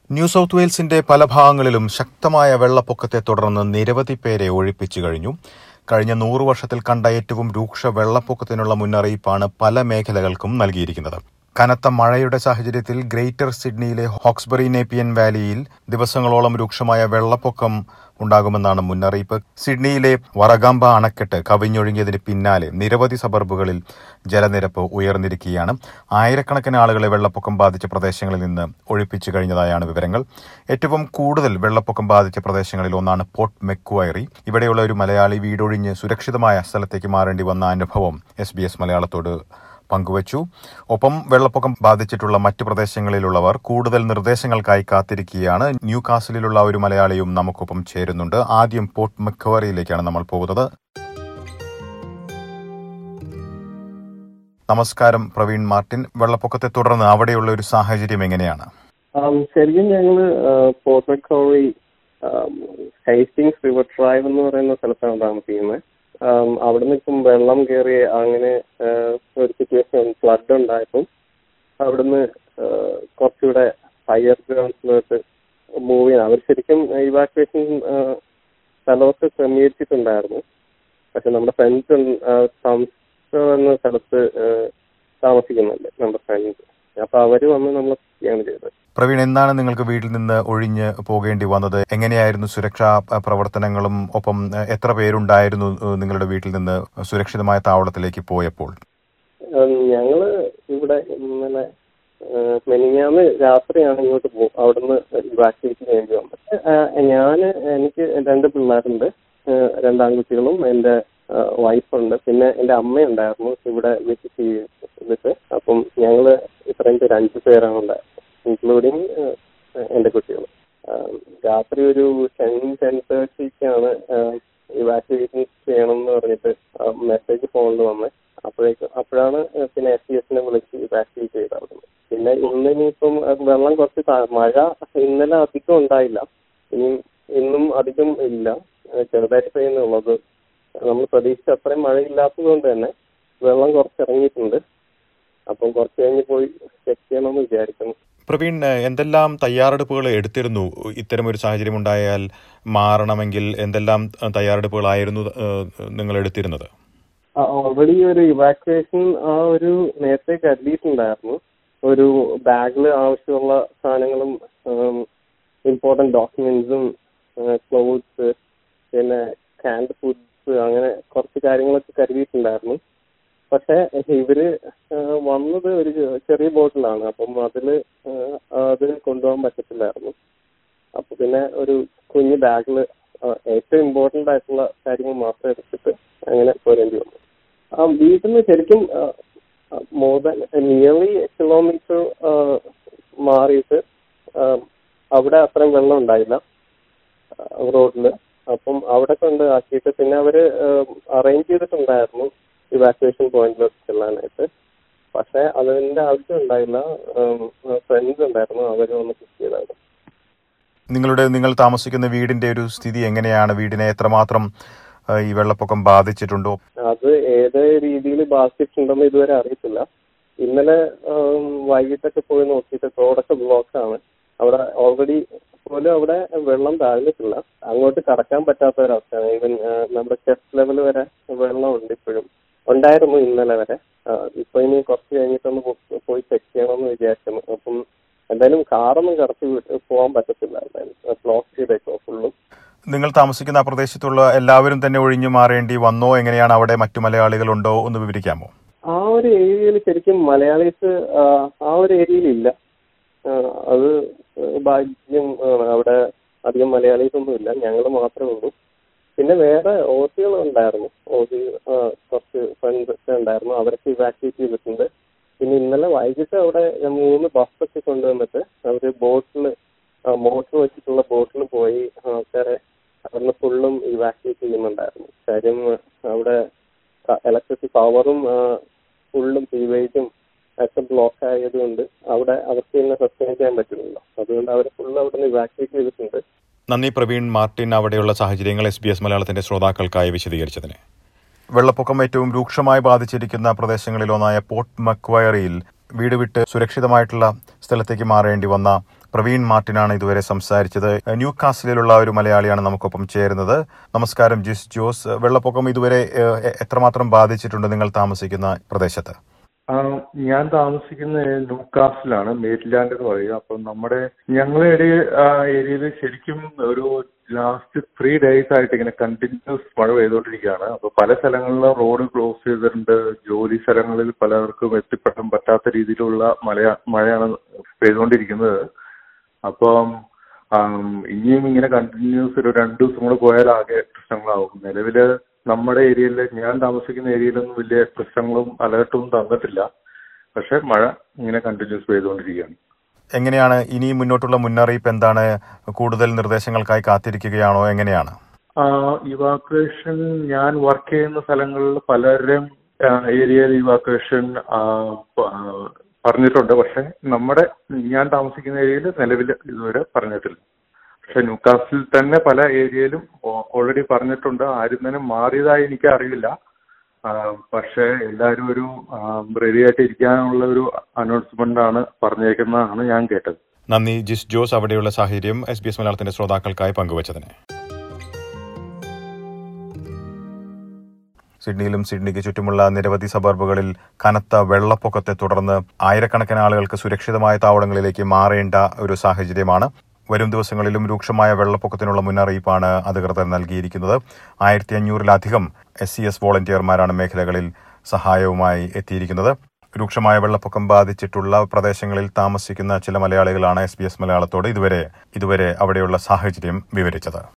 new south വെയിൽസിന്റെ പല ഭാഗങ്ങളിലും ശക്തമായ വെള്ളപ്പൊക്കത്തെ തുടർന്ന് നിരവധി പേരെ ഒഴിപ്പിച്ചു കഴിഞ്ഞു കഴിഞ്ഞ നൂറു വർഷത്തിൽ കണ്ട ഏറ്റവും രൂക്ഷ വെള്ളപ്പൊക്കത്തിനുള്ള മുന്നറിയിപ്പാണ് പല മേഖലകൾക്കും നൽകിയിരിക്കുന്നത് കനത്ത മഴയുടെ സാഹചര്യത്തിൽ ഗ്രേറ്റർ സിഡ്നിയിലെ ഹോക്സ്ബറി നേപ്പിയൻ വാലിയിൽ ദിവസങ്ങളോളം രൂക്ഷമായ വെള്ളപ്പൊക്കം ഉണ്ടാകുമെന്നാണ് മുന്നറിയിപ്പ് സിഡ്നിയിലെ വറഗാമ്പ അണക്കെട്ട് കവിഞ്ഞൊഴുകിയതിന് പിന്നാലെ നിരവധി സബർബുകളിൽ ജലനിരപ്പ് ഉയർന്നിരിക്കുകയാണ് ആയിരക്കണക്കിന് ആളുകളെ വെള്ളപ്പൊക്കം ബാധിച്ച പ്രദേശങ്ങളിൽ നിന്ന് ഒഴിപ്പിച്ചു കഴിഞ്ഞതായാണ് വിവരങ്ങൾ ഏറ്റവും കൂടുതൽ വെള്ളപ്പൊക്കം ബാധിച്ച പ്രദേശങ്ങളിൽ ഒന്നാണ് പോർട്ട് മെക്വയറി ഇവിടെയുള്ള ഒരു മലയാളി വീടൊഴിഞ്ഞ് സുരക്ഷിതമായ സ്ഥലത്തേക്ക് മാറേണ്ടി വന്ന അനുഭവം എസ് ബി എസ് മലയാളത്തോട് പങ്കുവച്ചു ഒപ്പം വെള്ളപ്പൊക്കം ബാധിച്ചിട്ടുള്ള മറ്റു പ്രദേശങ്ങളിലുള്ളവർ കൂടുതൽ നിർദ്ദേശങ്ങൾക്കായി കാത്തിരിക്കുകയാണ് ന്യൂ കാസിലുള്ള ഒരു മലയാളിയും നമുക്കൊപ്പം ചേരുന്നുണ്ട് ആദ്യം പോർട്ട് മെക്കവറിയിലേക്കാണ് നമ്മൾ പോകുന്നത് നമസ്കാരം പ്രവീൺ മാർട്ടിൻ വെള്ളപ്പൊക്കത്തെ തുടർന്ന് അവിടെയുള്ള ഒരു സാഹചര്യം എങ്ങനെയാണ് ശരിക്കും ഞങ്ങള് Port Macquarie Hastings River Drive എന്ന് പറയുന്ന സ്ഥലത്താണ് താമസിക്കുന്നത് അവിടെ നിന്ന് ഇപ്പം വെള്ളം കയറി അങ്ങനെ ഒരു സിറ്റുവേഷൻ ഫ്ലഡ് ഉണ്ടായപ്പം അവിടുന്ന് കുറച്ചുകൂടെ ഹയർ ഗ്രൗണ്ട്സിലോട്ട് മൂവ് ചെയ്യാൻ അവർ ശരിക്കും ഇവാക്വേഷൻ സ്ഥലമൊക്കെ ക്രമീകരിച്ചിട്ടുണ്ടായിരുന്നു പക്ഷെ നമ്മുടെ ഫ്രണ്ട്സ് സംസ്ഥ എന്ന സ്ഥലത്ത് താമസിക്കുന്നുണ്ട് നമ്മുടെ ഫ്രണ്ട്സ് അപ്പൊ അവര് വന്ന് നമ്മൾ ചെയ്യാണ് ചെയ്തത് പ്രവീൺ എന്താണ് നിങ്ങൾക്ക് വീട്ടിൽ നിന്ന് ഒഴിഞ്ഞ് പോകേണ്ടി വന്നത് എങ്ങനെയായിരുന്നു സുരക്ഷാ പ്രവർത്തനങ്ങളും ഒപ്പം എത്ര പേരുണ്ടായിരുന്നു നിങ്ങളുടെ വീട്ടിൽ നിന്ന് സുരക്ഷിതമായ താവളത്തിലേക്ക് പോയപ്പോൾ ഞങ്ങള് ഇവിടെ ഇന്നലെ മെനിഞ്ഞാന്ന് രാത്രിയാണ് ഇങ്ങോട്ട് പോകും അവിടുന്ന് ഇവാക്യുവേറ്റ് ചെയ്യേണ്ടി വന്നത് ഞാന് എനിക്ക് രണ്ട് പിള്ളേരുണ്ട് രണ്ടാൺകുട്ടികളും എന്റെ വൈഫുണ്ട് പിന്നെ എന്റെ അമ്മയുണ്ടായിരുന്നു ഇവിടെ വിസിറ്റ് ചെയ്തിട്ട് അപ്പം ഞങ്ങള് ഇത്രയും പേര് അഞ്ചു പേരാണ് ഉണ്ടായത് ഇൻക്ലൂഡിങ് എന്റെ കുട്ടികൾ രാത്രി ഒരു ടെൻ ടെൻ തേർട്ടിക്കാണ് ഇവാക്യുവേഷൻ ചെയ്യണം എന്ന് പറഞ്ഞിട്ട് മെസ്സേജ് ഫോണിൽ വന്നത് അപ്പോഴേക്ക് അപ്പോഴാണ് പിന്നെ എസ് സി എസിനെ വിളിച്ച് ഇവാക്യുവേറ്റ് ചെയ്തത് പിന്നെ ഇന്ന് ഇനിയിപ്പം വെള്ളം കുറച്ച് മഴ ഇന്നലെ അധികം ഉണ്ടായില്ല ഇനി ഇന്നും അധികം ഇല്ല ചെറുതായിട്ട് പെയ്യുന്നുള്ളത് നമ്മൾ പ്രതീക്ഷിച്ച അത്രയും മഴയില്ലാത്തത് കൊണ്ട് തന്നെ വെള്ളം കുറച്ച് ഇറങ്ങിയിട്ടുണ്ട് അപ്പം കുറച്ച് കഴിഞ്ഞ് പോയി ചെക്ക് ചെയ്യണമെന്ന് വിചാരിക്കുന്നു പ്രവീൺ എന്തെല്ലാം തയ്യാറെടുപ്പുകൾ എടുത്തിരുന്നു ഇത്തരം ഒരു സാഹചര്യം ഉണ്ടായാൽ മാറണമെങ്കിൽ എന്തെല്ലാം തയ്യാറെടുപ്പുകളായിരുന്നു നിങ്ങൾ എടുത്തിരുന്നത് ഓൾറെഡി ഒരു ഇവാക്യുവേഷൻ ആ ഒരു നേരത്തെ കരുതിയിട്ടുണ്ടായിരുന്നു ഒരു ബാഗിൽ ആവശ്യമുള്ള സാധനങ്ങളും ഇമ്പോർട്ടന്റ് ഡോക്യുമെന്റ്സും ക്ലോത്ത്സ് പിന്നെ കാൻഡ് ഫുഡ്സ് അങ്ങനെ കുറച്ച് കാര്യങ്ങളൊക്കെ കരുതിയിട്ടുണ്ടായിരുന്നു പക്ഷെ ഇവര് വന്നത് ഒരു ചെറിയ ബോട്ടിലാണ് അപ്പം അതില് അത് കൊണ്ടുപോകാൻ പറ്റത്തില്ലായിരുന്നു അപ്പൊ പിന്നെ ഒരു കുഞ്ഞു ബാഗിൽ ഏറ്റവും ഇമ്പോർട്ടന്റ് ആയിട്ടുള്ള കാര്യങ്ങൾ മാത്രം എടുത്തിട്ട് അങ്ങനെ പോരേണ്ടി വന്നു ആ വീട്ടിൽ നിന്ന് ശരിക്കും മോർ ദാൻ നിയർലി കിലോമീറ്റർ മാറിയിട്ട് അവിടെ അത്രയും വെള്ളം ഉണ്ടായില്ല റോഡില് അപ്പം അവിടെ കൊണ്ട് ആക്കിയിട്ട് പിന്നെ അവര് അറേഞ്ച് ചെയ്തിട്ടുണ്ടായിരുന്നു ഇവാക്യുവേഷൻ പോയിന്റിൽ ചെല്ലാനായിട്ട് പക്ഷെ അതിന്റെ ആവശ്യം ഉണ്ടായില്ല ഫ്രണ്ട്സ് ഉണ്ടായിരുന്നു അവർ വന്ന് പിക്ക് ചെയ്തായിരുന്നു നിങ്ങളുടെ നിങ്ങൾ താമസിക്കുന്ന വീടിന്റെ ഒരു സ്ഥിതി എങ്ങനെയാണ് വീടിനെ എത്രമാത്രം ഈ വെള്ളപ്പൊക്കം ബാധിച്ചിട്ടുണ്ടോ അത് ഏത് രീതിയിൽ ബാധിച്ചിട്ടുണ്ടെന്ന് ഇതുവരെ അറിയത്തില്ല ഇന്നലെ വൈകിട്ടൊക്കെ പോയി നോക്കിയിട്ട് റോഡൊക്കെ ബ്ലോക്ക് ആണ് അവിടെ ഓൾറെഡി പോലും അവിടെ വെള്ളം താഴ്ന്നിട്ടില്ല അങ്ങോട്ട് കടക്കാൻ പറ്റാത്ത ഒരവസ്ഥയാണ് ഈവൻ നമ്മുടെ ചെസ്റ്റ് ലെവൽ വരെ വെള്ളമുണ്ട് ഇപ്പോഴും ഉണ്ടായിരുന്നു ഇന്നലെ വരെ ഇപ്പൊ ഇനി കുറച്ച് കഴിഞ്ഞിട്ടൊന്ന് പോയി ചെക്ക് ചെയ്യണമെന്ന് വിചാരിക്കുന്നു അപ്പം എന്തായാലും കാറൊന്നും കടത്തി പോകാൻ പറ്റത്തില്ല എന്തായാലും ബ്ലോക്ക് ചെയ്തേക്കോ ഫുള്ളും നിങ്ങൾ താമസിക്കുന്ന ആ പ്രദേശത്തുള്ള എല്ലാവരും തന്നെ ഒഴിഞ്ഞു മാറേണ്ടി വന്നോ എങ്ങനെയാണ് അവിടെ മറ്റു മലയാളികൾ ഉണ്ടോ എന്ന് വിവരിക്കാമോ ആ ഒരു ഏരിയയിൽ ശരിക്കും മലയാളീസ് ആ ഒരു ഏരിയയിൽ ഇല്ല അത് ഭാഗ്യം അവിടെ അധികം മലയാളീസ് ഒന്നും ഇല്ല ഞങ്ങൾ മാത്രമേ ഉള്ളൂ പിന്നെ വേറെ ഓസികൾ ഉണ്ടായിരുന്നു ഓസി കുറച്ച് ഫ്രണ്ട്സ് ഒക്കെ ഉണ്ടായിരുന്നു അവരൊക്കെ ഇവാക്യുവേറ്റ് ചെയ്തിട്ടുണ്ട് പിന്നെ ഇന്നലെ വൈകിട്ട് അവിടെ മൂന്ന് ബസ്സൊക്കെ കൊണ്ടുവന്നിട്ട് അവർ ബോട്ടിൽ മോട്ടർ വെച്ചിട്ടുള്ള ബോട്ടിൽ പോയി ആൾക്കാരെ അവിടുന്ന് ഫുള്ളും ഇവാക്യുവേറ്റ് ചെയ്യുന്നുണ്ടായിരുന്നു കാര്യം അവിടെ ഇലക്ട്രിസിറ്റി പവറും ഫുള്ളും സീവേജും ഒക്കെ ബ്ലോക്ക് ആയതുകൊണ്ട് അവിടെ അവർക്ക് തന്നെ സസ്റ്റെയിൻ ചെയ്യാൻ പറ്റുന്നില്ല അതുകൊണ്ട് അവർ ഫുൾ അവിടെ നിന്ന് ഇവാക്യുവേറ്റ് ചെയ്തിട്ടുണ്ട് നന്ദി പ്രവീൺ മാർട്ടിൻ അവിടെയുള്ള സാഹചര്യങ്ങൾ എസ് ബി എസ് മലയാളത്തിന്റെ ശ്രോതാക്കൾക്കായി വിശദീകരിച്ചതിന് വെള്ളപ്പൊക്കം ഏറ്റവും രൂക്ഷമായി ബാധിച്ചിരിക്കുന്ന പ്രദേശങ്ങളിലൊന്നായ പോർട്ട് മക്വയറിയിൽ വീട് വിട്ട് സുരക്ഷിതമായിട്ടുള്ള സ്ഥലത്തേക്ക് മാറേണ്ടി വന്ന പ്രവീൺ മാർട്ടിനാണ് ഇതുവരെ സംസാരിച്ചത് ന്യൂ കാസിലുള്ള ഒരു മലയാളിയാണ് നമുക്കൊപ്പം ചേരുന്നത് നമസ്കാരം ജിസ് ജോസ് വെള്ളപ്പൊക്കം ഇതുവരെ ഏഹ്, എത്രമാത്രം ബാധിച്ചിട്ടുണ്ട് നിങ്ങൾ താമസിക്കുന്ന പ്രദേശത്ത് ആ, ഞാൻ താമസിക്കുന്ന ന്യൂകാസിലാണ് മേരിലാൻഡ് എന്ന് പറയുക അപ്പൊ നമ്മുടെ ഞങ്ങളുടെ ഏരിയയിൽ ശരിക്കും ഒരു ലാസ്റ്റ് ത്രീ ഡേയ്സ് ആയിട്ട് ഇങ്ങനെ കണ്ടിന്യൂസ് മഴ പെയ്തുകൊണ്ടിരിക്കുകയാണ് അപ്പൊ പല സ്ഥലങ്ങളിലും റോഡ് ക്ലോസ് ചെയ്തിട്ടുണ്ട് ജോലി സ്ഥലങ്ങളിൽ പലർക്കും എത്തിപ്പെടാൻ പറ്റാത്ത രീതിയിലുള്ള മഴ മഴയാണ് പെയ്തുകൊണ്ടിരിക്കുന്നത് അപ്പം ആം, ഇനിയും ഇങ്ങനെ കണ്ടിന്യൂസ് ഒരു രണ്ടു ദിവസം കൂടെ പോയാൽ ആകെ പ്രശ്നങ്ങളാവും നിലവില് നമ്മുടെ ഏരിയയിൽ ഞാൻ താമസിക്കുന്ന ഏരിയയിലൊന്നും വലിയ പ്രശ്നങ്ങളും അലേർട്ടും തന്നിട്ടില്ല പക്ഷെ മഴ ഇങ്ങനെ കണ്ടിന്യൂസ് പെയ്തുകൊണ്ടിരിക്കുകയാണ് എങ്ങനെയാണ് ഇനി മുന്നോട്ടുള്ള മുന്നറിയിപ്പ് എന്താണ് കൂടുതൽ നിർദ്ദേശങ്ങൾക്കായി കാത്തിരിക്കുകയാണോ എങ്ങനെയാണ് ഇവാക്വേഷൻ ഞാൻ വർക്ക് ചെയ്യുന്ന സ്ഥലങ്ങളിൽ പലരും ഏരിയയിൽ ഇവാക്വേഷൻ പറഞ്ഞിട്ടുണ്ട് പക്ഷെ നമ്മുടെ ഞാൻ താമസിക്കുന്ന ഏരിയയിൽ നിലവിൽ ഇതുവരെ പറഞ്ഞിട്ടില്ല പക്ഷെ ന്യൂകാസിൽ തന്നെ പല ഏരിയയിലും ഓൾറെഡി പറഞ്ഞിട്ടുണ്ട് ആരും തന്നെ മാറിയതായി എനിക്ക് അറിയില്ല ആ, പക്ഷെ എല്ലാവരും ഒരു റെഡി ആയിട്ട് ഇരിക്കാനുള്ള ഒരു അനൗൺസ്മെന്റ് ആണ് പറഞ്ഞേക്കുന്നതാണ് ഞാൻ കേട്ടത് നന്ദി ജിസ് ജോസ് അവിടെയുള്ള സാഹചര്യം എസ് ബി എസ് മലയാളത്തിന്റെ ശ്രോതാക്കൾക്കായി പങ്കുവച്ചതിന് സിഡ്നിയിലും സിഡ്നിക്ക് ചുറ്റുമുള്ള നിരവധി സബർബുകളിൽ കനത്ത വെള്ളപ്പൊക്കത്തെ തുടർന്ന് ആയിരക്കണക്കിന് ആളുകൾക്ക് സുരക്ഷിതമായ താവളങ്ങളിലേക്ക് മാറേണ്ട ഒരു സാഹചര്യമാണ് വരും ദിവസങ്ങളിലും രൂക്ഷമായ വെള്ളപ്പൊക്കത്തിനുള്ള മുന്നറിയിപ്പാണ് അധികൃതർ നൽകിയിരിക്കുന്നത് ആയിരത്തി അഞ്ഞൂറിലധികം എസ് സി എസ് വോളണ്ടിയർമാരാണ് മേഖലകളിൽ സഹായവുമായി എത്തിയിരിക്കുന്നത് രൂക്ഷമായ വെള്ളപ്പൊക്കം ബാധിച്ചിട്ടുള്ള പ്രദേശങ്ങളിൽ താമസിക്കുന്ന ചില മലയാളികളാണ് എസ് ബി എസ് മലയാളത്തോട് ഇതുവരെ ഇതുവരെ അവിടെയുള്ള സാഹചര്യം വിവരിച്ചത്